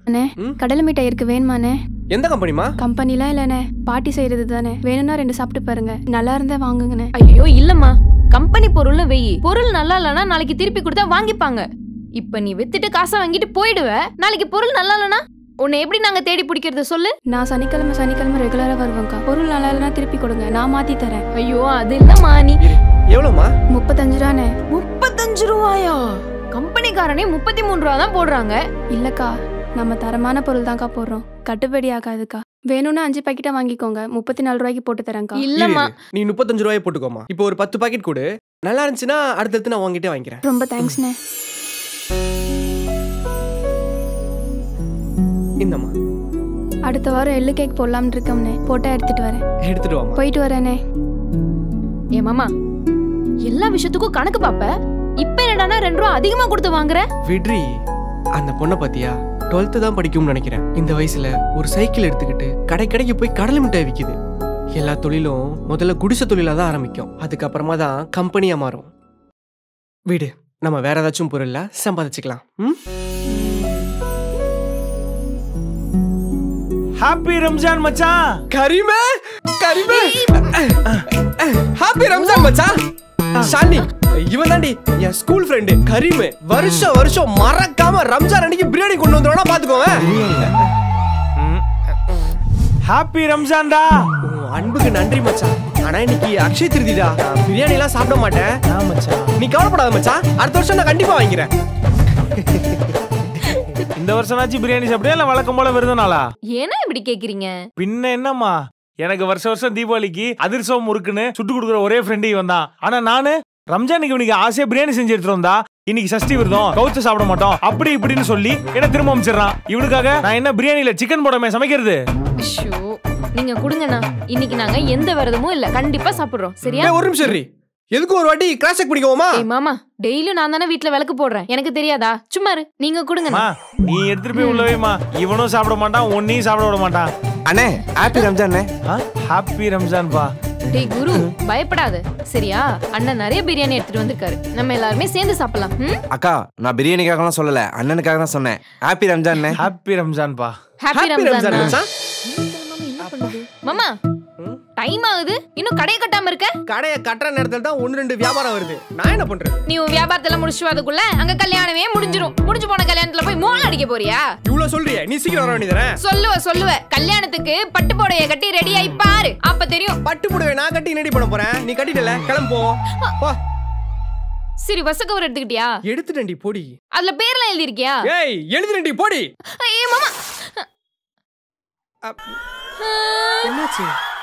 அண்ணே ம்? கடலை மிட்டாய் இருக்கு வேணுமாண்ணே எந்த கம்பெனிமா கம்பெனிலாம் இல்லைண்ணே பாட்டி செய்யறது தானே வேணும்னா ரெண்டு சாப்பிட்டு பாருங்க நல்லா இருந்தா வாங்குங்கண்ணே ஐயோ இல்லம்மா கம்பெனி பொருள்னு வெயி பொருள் நல்லா இல்லைன்னா நாளைக்கு திருப்பி கொடுத்தா வாங்கிப்பாங்க இப்ப நீ வித்துட்டு காசை வாங்கிட்டு போயிடுவ நாளைக்கு பொருள் நல்லா இல்லைன்னா உன்னை எப்படி நாங்க தேடி பிடிக்கிறது சொல்லு நான் சனிக்கிழமை சனிக்கிழமை ரெகுலரா வருவேங்க்கா பொருள் நல்லா இல்லைன்னா திருப்பி கொடுங்க நான் மாத்தி தரேன் ஐயோ அது இல்லம்மா நீ எவ்வளோமா முப்பத்தஞ்சு ரூபாண்ணே முப்பத்தஞ்சு ரூபாயா கம்பெனிக்காரனே முப்பத்தி மூணு ரூபா தான் போடுறாங்க இல்லக்கா நம்ம தரமான பொருள் தான்க்கா போடுறோம் கட்டுப்படி ஆகாதுக்கா வேணும்னா அஞ்சு பாக்கெட்டா வாங்கிக்கோங்க முப்பத்தி நாலு ரூபாய்க்கு போட்டு தரேன்க்கா இல்லம்மா இரு, இரு. நீ முப்பத்தஞ்சு ரூபாய் போட்டுக்கோமா இப்போ ஒரு பத்து பாக்கெட் கொடு நல்லா இருந்துச்சுன்னா அடுத்தடுத்து நான் உங்ககிட்ட வாங்கிக்கிறேன் ரொம்ப தேங்க்ஸ்ண்ணே இந்தம்மா அடுத்த வாரம் எள்ளு கேக் போடலாம்னு இருக்கோம்ண்ணே போட்டா எடுத்துட்டு வரேன் எடுத்துட்டு வாமா போயிட்டு வரேனே ஏ மாமா எல்லா விஷயத்துக்கும் கணக்கு பாப்ப இப்ப என்னடானா ரெண்டு ரூபா அதிகமா கொடுத்து வாங்குற விட்ரி அந்த பொண்ணை பாத்தியா டுவெல்த்து தான் படிக்கும்னு நினைக்கிறேன் இந்த வயசுல ஒரு சைக்கிள் எடுத்துக்கிட்டு கடை கடைக்கு போய் கடலை மிட்டாய் விற்கிது எல்லா தொழிலும் முதல்ல குடிசை தொழிலா தான் ஆரம்பிக்கும் அதுக்கப்புறமா தான் கம்பெனியா மாறும் வீடு நம்ம வேற ஏதாச்சும் பொருள்ல சம்பாதிச்சுக்கலாம் ம் ஹாப்பி ரம்ஜான் மச்சான் கரிமே கரிமே ஹாப்பி ரம்ஜான் மச்சான் ஷாலினி இவன் தாண்டி என் ஸ்கூல் ஃப்ரெண்டு கரீம் வருஷம் வருஷம் மறக்காம ரம்ஜான் அன்னைக்கு பிரியாணி கொண்டு வந்துருவானா பாத்துக்கோங்க ஹாப்பி ரம்ஜான்டா உன் அன்புக்கு நன்றி மச்சான் ஆனா இன்னைக்கு அக்ஷய் திருதிடா நான் பிரியாணி எல்லாம் சாப்பிட மாட்டேன் ஆ மச்சான் நீ கவலைப்படாத மச்சான் அடுத்த வருஷம் நான் கண்டிப்பா வாங்கிக்கிறேன் இந்த வருஷம்னாச்சும் பிரியாணி சாப்பிட்டியா இல்ல வழக்கம் போல விருதுனாளா ஏன்னா இப்படி கேக்குறீங்க பின்ன என்னம்மா எனக்கு வருஷ வருஷம் தீபாவளிக்கு அதிர்சம் முறுக்குன்னு சுட்டு கொடுக்குற ஒரே ஃப்ரெண்டு இவன் தான் ஆனா நானு ரம்ஜானுக்கு இவனுக்கு ஆசையா பிரியாணி செஞ்சு எடுத்துட்டு வந்தா இன்னைக்கு சஷ்டி விரதம் கவுச்சு சாப்பிட மாட்டோம் அப்படி இப்படின்னு சொல்லி என்ன திரும்ப அமைச்சிடறான் இவனுக்காக நான் என்ன பிரியாணில சிக்கன் போடாம சமைக்கிறது ஷோ நீங்க கொடுங்கண்ணா இன்னைக்கு நாங்க எந்த விரதமும் இல்ல கண்டிப்பா சாப்பிடுறோம் சரியா ஏய், ஒரு நிமிஷம் இரு எதுக்கு ஒரு வாட்டி கிராஸ் செக் பண்ணிக்கோமா ஏய் மாமா டெய்லியும் நான் தானே வீட்ல விளக்கு போடுறேன் எனக்கு தெரியாதா சும்மா இரு நீங்க கொடுங்க மா நீ எடுத்துட்டு போய் உள்ளவேமா இவனும் சாப்பிட மாட்டான் உன்னையும் சாப்பிட விட மாட்டான் அண்ணே ஹாப்பி ரம்ஜான் ஹாப்பி ரம்ஜான் பா டேய் குரு பயப்படாத சரியா அண்ணன் நிறைய பிரியாணி எடுத்துட்டு வந்திருக்காரு நம்ம எல்லாருமே சேர்ந்து சாப்பிடலாம் ம் அக்கா நான் பிரியாணிக்காகலாம் சொல்லல அண்ணனுக்காக தான் சொன்னேன் ஹாப்பி ரம்ஜான் ஹாப்பி ரம்ஜான் பா ஹாப்பி ஹாப்பி ரம்ஜான் ரம்ஜான் மச்சான் மாமா டைம் ஆகுது இன்னும் கடையை கட்டாம இருக்க கடையை கட்டுற நேரத்துல தான் ஒன்னு ரெண்டு வியாபாரம் வருது நான் என்ன பண்றது நீ உன் வியாபாரத்தெல்லாம் முடிச்சுட்டு அதுக்குள்ள அங்க கல்யாணமே முடிஞ்சிரும் முடிஞ்சு போன கல்யாணத்துல போய் மோளம் அடிக்க போறியா இவ்வளவு சொல்றியே நீ சீக்கிரம் வர வேண்டியதானே சொல்லுவ சொல்லுவ கல்யாணத்துக்கு பட்டு புடவைய கட்டி ரெடி ஆயி பாரு அப்ப தெரியும் பட்டு புடவை நான் கட்டி ரெடி பண்ண போறேன் நீ கட்டிட்டல கிளம்பு போ போ சரி வசக்கவர் எடுத்துக்கிட்டியா எடுத்துட்டேன்டி போடி அதுல பேர்லாம் எழுதிருக்கியா ஏய் எழுதுறேன்டி போடி ஏ மாமா அப்- என்னாச்சு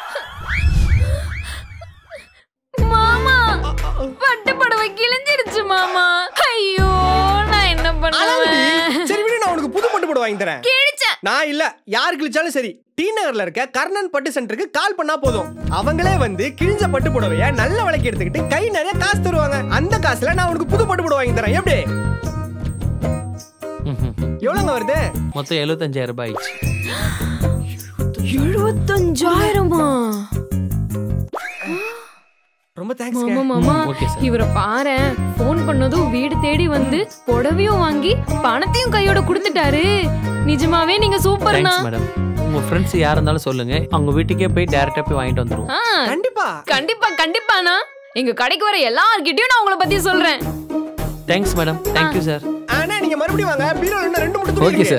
மாமா பட்டு புடவை கிழிஞ்சிருச்சு மாமா ஐயோ நான் என்ன அழகுடி. பண்ணுவேன் சரி விடு நான் உனக்கு புது பட்டு புடவை வாங்கி தரேன் கிழிச்சேன் நான் இல்ல யார் கிழிச்சாலும் சரி டி நகர்ல இருக்க கர்ணன் பட்டு சென்டருக்கு கால் பண்ணா போதும் அவங்களே வந்து கிழிஞ்ச பட்டு புடவைய நல்ல விலைக்கு எடுத்துக்கிட்டு கை நிறைய காசு தருவாங்க அந்த காசுல நான் உனக்கு புது பட்டு புடவை வாங்கி தரேன் எப்படி எவ்வளவுங்க வருது மொத்தம் எழுபத்தஞ்சாயிரம் ரூபாய் ஆயிடுச்சு எழுபத்தஞ்சாயிரமா ரொம்ப தேங்க்ஸ் மாமா மாமா ஓகே சார் இவரை பாரு ஃபோன் பண்ணதும் வீடு தேடி வந்து புடவையும் வாங்கி பணத்தையும் கையோட கொடுத்துட்டாரு நிஜமாவே நீங்க சூப்பர்னா தேங்க்ஸ் மேடம் உங்க ஃப்ரெண்ட்ஸ் யாரா இருந்தாலும் சொல்லுங்க அவங்க வீட்டுக்கே போய் டைரக்டா போய் வாங்கிட்டு வந்துருவோம் ஆ, கண்டிப்பா கண்டிப்பா கண்டிப்பாண்ணா எங்க கடைக்கு வர எல்லார்கிட்டயும் நான் உங்களை பத்தி சொல்றேன் தேங்க்ஸ் மேடம் தேங்க்யூ சார் ஆனா நீங்க மறுபடியும் வாங்க பீரோ இன்னும் ரெண்டு மட்டும் துணி ஓகே இருக்கு.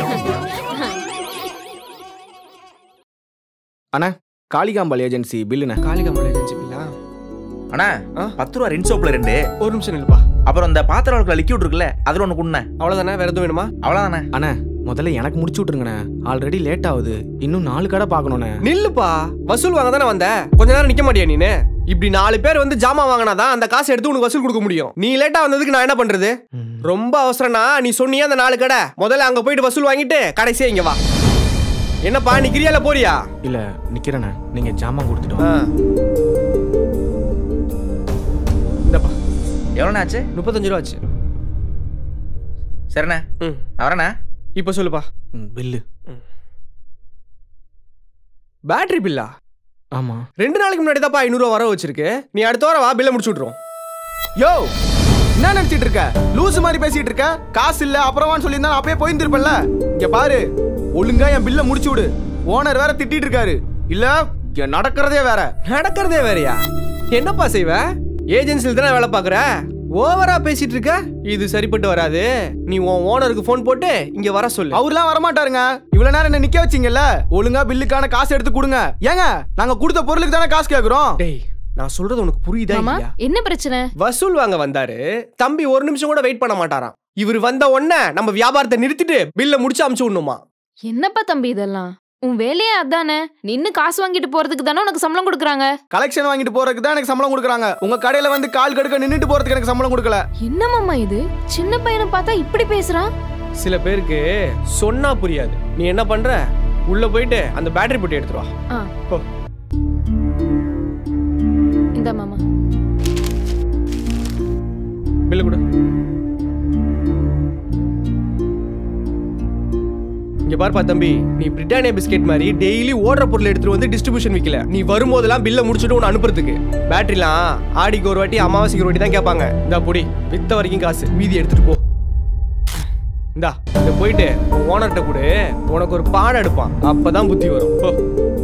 சார் காளிகாம்பாள் ஏஜென்சி பில்லுண்ணே காளிகாமலை ஏஜென்சிங்களா அண்ணா ஆ? பத்து ரூபா ரின் சோப்ல ரெண்டு ஒரு நிமிஷம் இல்லப்பா அப்புறம் இந்த பாத்திரம் வளர்க்குற லிக்யூட் இருக்குல்ல அதுல ஒண்ணு குண்ண அவ்வளவுதானே வேற எதுவும் வேணுமா அவ்வளவுதானே அண்ணே முதல்ல எனக்கு முடிச்சு விட்ருங்கண்ணே ஆல்ரெடி லேட் ஆகுது இன்னும் நாலு கடை பார்க்கணுண்ணே நில்லுப்பா வசூல் வாங்க தானே வந்த கொஞ்ச நேரம் நிக்க மாட்டியா நீனு இப்படி நாலு பேர் வந்து ஜாமான் வாங்கினாதான் அந்த காசை எடுத்து உனக்கு வசூல் கொடுக்க முடியும் நீ லேட்டா வந்ததுக்கு நான் என்ன பண்றது ம். ரொம்ப அவசரம்னா நீ சொன்னியே அந்த நாலு கடை முதல்ல அங்க போயிட்டு வசூல் வாங்கிட்டு கடைசியா இங்க வா என்னப்பா நிக்கிறியால போறியா இல்ல நிக்கிறேண்ணே நீங்க ஜாமான் கொடுத்துட்டு ஆ. இந்தப்பா எவ்வளோண்ணா ஆச்சு முப்பத்தஞ்சு ரூபா ஆச்சு சரிண்ணே ம் நான் வரேண்ணே இப்போ சொல்லுப்பா ம், பில்லு பேட்டரி பில்லா ஆமா ரெண்டு நாளைக்கு முன்னாடி தான்ப்பா ஐநூறுவா வர வச்சிருக்கு நீ அடுத்த வாரம் வா பில்லை முடிச்சு விட்ருவோம் யோ என்ன நினைச்சிட்டு இருக்க லூசு மாதிரி பேசிட்டு இருக்க காசு இல்ல அப்புறமான்னு சொல்லியிருந்தா அப்பயே போயிருந்திருப்பேன்ல இங்க பாரு ஒழுங்கா என் பில்ல முடிச்சு விடு ஓனர் வேற திட்டிட்டு இருக்காரு இல்ல இங்க நடக்கிறதே வேற நடக்கிறதே வேறயா என்னப்பா செய்வ ஏஜென்சியில் தானே வேலை பார்க்குற ஓவரா பேசிட்டு இருக்க இது சரிப்பட்டு வராது நீ உன் ஓனருக்கு ஃபோன் போட்டு இங்க வர சொல்லு அவர்லாம் வரமாட்டாருங்க இவ்வளவு நேரம் என்ன நிக்க வச்சீங்கல்ல ஒழுங்கா பில்லுக்கான காசு எடுத்து கொடுங்க ஏங்க நாங்க கொடுத்த பொருளுக்கு தானே காசு கேக்குறோம் டேய் நான் சொல்றது உனக்கு புரியுதா மாமா இல்லையா என்ன பிரச்சனை வசூல் வாங்க வந்தாரு தம்பி ஒரு நிமிஷம் கூட வெயிட் பண்ண மாட்டாராம் இவர் வந்த உடனே நம்ம வியாபாரத்தை நிறுத்திட்டு பில்ல முடிச்சு அமுச்சு விடணுமா என்னப்பா தம்பி இதெல்லாம் உன் வேலையே அதானே நின்னு காசு வாங்கிட்டு போறதுக்கு தானே உனக்கு சம்பளம் கொடுக்குறாங்க கலெக்ஷன் வாங்கிட்டு போறதுக்கு தான் எனக்கு சம்பளம் கொடுக்குறாங்க உங்க கடையில வந்து கால் கடுக்க நின்னுட்டு போறதுக்கு எனக்கு சம்பளம் கொடுக்கல என்ன மாமா இது சின்ன பையனை பார்த்தா இப்படி பேசுறான் சில பேருக்கு சொன்னா புரியாது நீ என்ன பண்ற உள்ள போயிட்டு அந்த பேட்டரி போட்டு எடுத்துட்டு வா ஆ போ. இந்த மாமா பில்லு கொடு இங்க பாருப்பா தம்பி நீ பிரிட்டானியா பிஸ்கெட் மாதிரி டெய்லி ஓடுற பொருள் எடுத்துட்டு வந்து டிஸ்ட்ரிபியூஷன் விக்கல நீ வரும்போதெல்லாம் பில்ல முடிச்சுட்டு உன்னை அனுப்புறதுக்கு பேட்டரிலாம் ஆடிக்கு ஒரு வாட்டி அமாவாசைக்கு ஒரு வாட்டி தான் கேட்பாங்க இந்தா பொடி வித்த வரைக்கும் காசு மீதி எடுத்துட்டு போ இந்தா இத போயிட்டு ஓனர்கிட்ட கொடு உனக்கு ஒரு பாடம் எடுப்பான் அப்பதான் புத்தி வரும் போ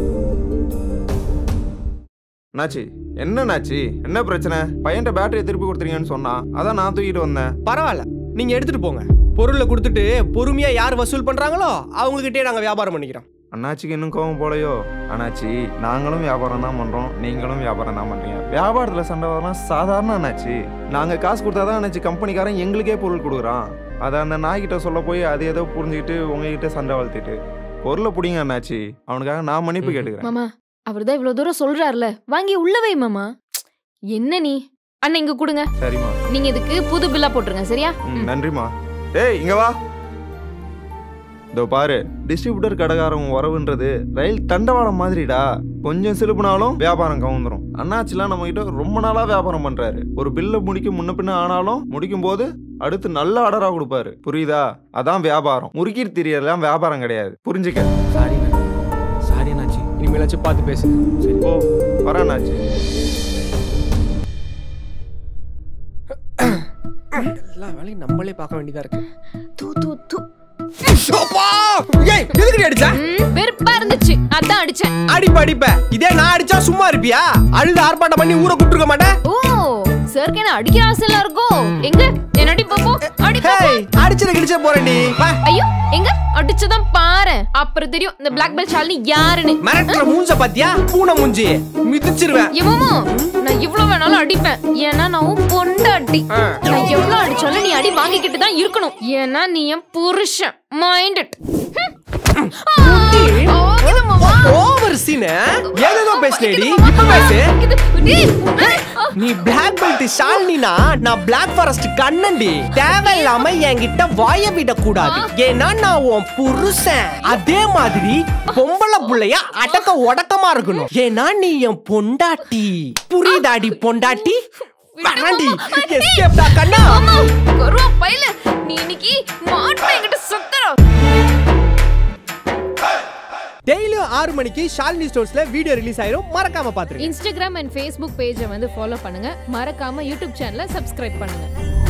நாச்சி என்ன நாச்சி என்ன பிரச்சனை பையன்ட்ட பேட்டரியை திருப்பி கொடுத்துறீங்கன்னு சொன்னா அதான் நான் தூக்கிட்டு வந்தேன் பரவாயில்ல நீங்க எடுத்துட்டு போங்க பொருளை கொடுத்துட்டு பொறுமையா யார் வசூல் பண்றாங்களோ அவங்க கிட்டே நாங்க வியாபாரம் பண்ணிக்கிறோம் அண்ணாச்சிக்கு இன்னும் கோவம் போலையோ அண்ணாச்சி நாங்களும் வியாபாரம் தான் பண்றோம் நீங்களும் வியாபாரம் தான் பண்றீங்க வியாபாரத்துல சண்டை வரலாம் சாதாரண அண்ணாச்சி நாங்க காசு கொடுத்தாதான் அண்ணாச்சி கம்பெனிக்காரன் எங்களுக்கே பொருள் கொடுக்குறான் அதை அந்த நாய்கிட்ட சொல்ல போய் அது ஏதோ புரிஞ்சுக்கிட்டு உங்ககிட்ட சண்டை வளர்த்திட்டு பொருளை பிடிங்க அண்ணாச்சி அவனுக்காக நான் மன்னிப்பு கேட்டுக்கிறேன் மாமா அவர்தான் இவ்வளவு தூரம் சொல்றாருல வாங்கி உள்ள வை மாமா என்ன நீ அண்ணன் இங்க கொடுங்க சரிம்மா நீங்க இதுக்கு புது பில்லா போட்டுருங்க சரியா ம் நன்றிம்மா ஏய் இங்க வா இதோ பாரு டிஸ்ட்ரிபியூட்டர் கடைக்காரன் உறவுன்றது ரயில் தண்டவாளம் மாதிரிடா கொஞ்சம் சிலுப்புனாலும் வியாபாரம் கவுந்துரும் அண்ணாச்சிலாம் நம்ம கிட்ட ரொம்ப நாளா வியாபாரம் பண்றாரு ஒரு பில்லை முடிக்க முன்ன பின்ன ஆனாலும் முடிக்கும் போது அடுத்து நல்ல ஆர்டரா கொடுப்பாரு புரியுதா அதான் வியாபாரம் முறுக்கிட்டு தெரியலாம் வியாபாரம் கிடையாது புரிஞ்சுக்க சாரி சாரி நாச்சி இனிமேலாச்சும் பார்த்து பேசு சரி ஓ வரேன்னாச்சு எல்லா வேலையும் நம்மளே பார்க்க வேண்டியதா இருக்கு தூ தூ தூ அப்பா! ஏய் எதுக்கு அடிச்ச ம், வெறுப்பா இருந்துச்சு அதான் அடிச்சேன் அடிப்ப அடிப்ப இதே நான் அடிச்சா சும்மா இருப்பியா அழுது ஆர்ப்பாட்டம் பண்ணி ஊரை கூப்பிட்டுருக்க மாட்டேன் ஓ சருக்கு என்ன அடிக்கிற ஆசை எல்லாம் இருக்கும் எங்க என்ன அடி பாப்போம் அடி பாப்போம் ஹேய் அடிச்சத கிடிச்ச போறேன்டி வா ஐயோ எங்க அடிச்சதான் பாரு அப்புறம் தெரியும் இந்த பிளாக் பெல்ட் ஷாலினி யாருன்னு மிரட்டுற மூஞ்ச பாத்தியா பூனை மூஞ்சி மிதிச்சிருவேன் எமமோ நான் இவ்வளவு வேணாலும் அடிப்பேன் ஏன்னா நான் உன் பொண்டாட்டி ஆ. நான் எவ்வளவு அடிச்சாலும் நீ அடி வாங்கிக்கிட்டு தான் இருக்கணும் ஏன்னா நீ என் புருஷன் மைண்டட் ஓவர் சீன ஏதோ பேசினேடி இப்ப பேசு நீ பிளாக் பெல்ட் ஷாலினா நான் பிளாக் ஃபாரஸ்ட் கண்ணன்டி தேவையில்லாம என்கிட்ட வாய விட கூடாது ஏன்னா நான் உன் புருஷன் அதே மாதிரி பொம்பளை புள்ளைய அடக்க உடக்கமா இருக்கணும் ஏன்னா நீ என் பொண்டாட்டி புரியுதாடி பொண்டாட்டி வரண்டி எஸ்கேப்டா கண்ணா கருவா பையில நீ இன்னைக்கு மாட்டா என்கிட்ட சுத்தற டெய்லியும் ஆறு மணிக்கு ஷாலினி ஸ்டோர்ஸ்ல வீடியோ ரிலீஸ் ஆயிரும் மறக்காம பாத்துருங்க இன்ஸ்டாகிராம் அண்ட் ஃபேஸ்புக் பேஜை வந்து ஃபாலோ பண்ணுங்க மறக்காம யூடியூப் சேனலை சப்ஸ்கிரைப் பண்ணுங்க